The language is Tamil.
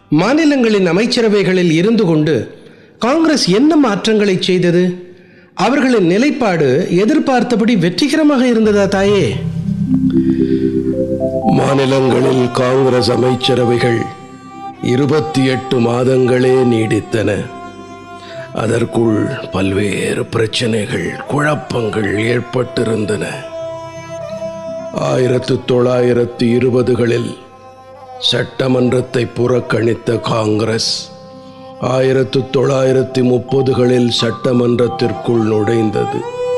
மாநிலங்களின் அமைச்சரவைகளில் இருந்து கொண்டு காங்கிரஸ் என்ன மாற்றங்களை செய்தது அவர்களின் நிலைப்பாடு எதிர்பார்த்தபடி வெற்றிகரமாக இருந்ததா தாயே மாநிலங்களில் காங்கிரஸ் அமைச்சரவைகள் இருபத்தி எட்டு மாதங்களே நீடித்தன அதற்குள் பல்வேறு பிரச்சனைகள் குழப்பங்கள் ஏற்பட்டிருந்தன ஆயிரத்து தொள்ளாயிரத்து இருபதுகளில் சட்டமன்றத்தை புறக்கணித்த காங்கிரஸ் ஆயிரத்து தொள்ளாயிரத்தி முப்பதுகளில் சட்டமன்றத்திற்குள் நுழைந்தது